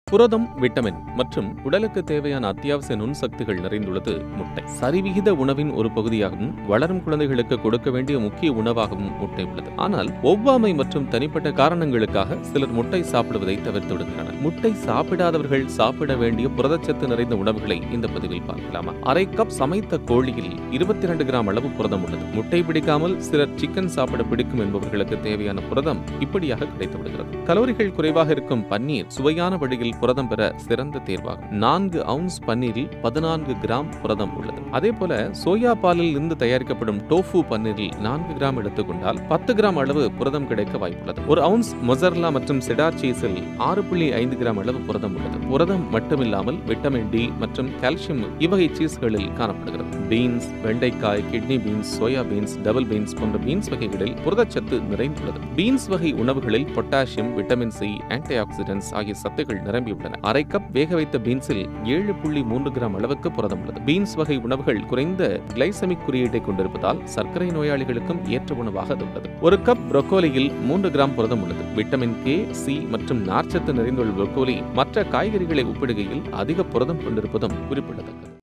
புரதம் விட்டமின் மற்றும் உடலுக்கு தேவையான அத்தியாவசிய நுண்சக்திகள் நிறைந்துள்ளது முட்டை சரிவிகித உணவின் ஒரு பகுதியாகவும் வளரும் குழந்தைகளுக்கு கொடுக்க வேண்டிய முக்கிய உணவாகவும் முட்டை உள்ளது ஆனால் ஒவ்வாமை மற்றும் தனிப்பட்ட காரணங்களுக்காக சிலர் முட்டை சாப்பிடுவதை தவிர்த்து விடுகின்றனர் முட்டை சாப்பிடாதவர்கள் சாப்பிட வேண்டிய புரதச்சத்து நிறைந்த உணவுகளை இந்த பதிவில் பார்க்கலாமா அரை கப் சமைத்த கோழியில் இருபத்தி இரண்டு கிராம் அளவு புரதம் உள்ளது முட்டை பிடிக்காமல் சிலர் சிக்கன் சாப்பிட பிடிக்கும் என்பவர்களுக்கு தேவையான புரதம் இப்படியாக கிடைத்து விடுகிறது கலோரிகள் குறைவாக இருக்கும் பன்னீர் சுவையான வழியில் புரதம் பெற சிறந்த தேர்வாகும் நான்கு அவுன்ஸ் பன்னீரில் பதினான்கு கிராம் புரதம் உள்ளது அதே போல சோயா பாலில் இருந்து தயாரிக்கப்படும் டோஃபு பன்னீரில் நான்கு கிராம் எடுத்துக்கொண்டால் பத்து கிராம் அளவு புரதம் கிடைக்க வாய்ப்புள்ளது ஒரு அவுன்ஸ் மொசர்லா மற்றும் செடார் சீஸில் ஆறு புள்ளி ஐந்து கிராம் அளவு புரதம் உள்ளது புரதம் மட்டுமில்லாமல் விட்டமின் டி மற்றும் கால்சியம் இவ்வகை சீஸ்களில் காணப்படுகிறது பீன்ஸ் வெண்டைக்காய் kidney beans soya beans double beans போன்ற பீன்ஸ் வகைகளில் புரதச்சத்து நிறைந்துள்ளது பீன்ஸ் வகை உணவுகளில் potassium vitamin C antioxidants ஆகிய சத்துகள் நிரம்பியுள்ளன அரை கப் வேக வைத்த பீன்ஸில் ஏழு புள்ளி மூன்று கிராம் அளவுக்கு புரதம் உள்ளது பீன்ஸ் வகை உணவுகள் குறைந்த கிளைசமிக் குறியீட்டை கொண்டிருப்பதால் சர்க்கரை நோயாளிகளுக்கும் ஏற்ற உணவாக அது உள்ளது ஒரு கப் புரோக்கோலியில் மூன்று கிராம் புரதம் உள்ளது விட்டமின் கே சி மற்றும் நார்ச்சத்து நிறைந்துள்ள புரோக்கோலி மற்ற காய்கறிகளை ஒப்பிடுகையில் அதிக புரதம் கொண்டிருப்பதும் குறிப்பிடத்தக்கது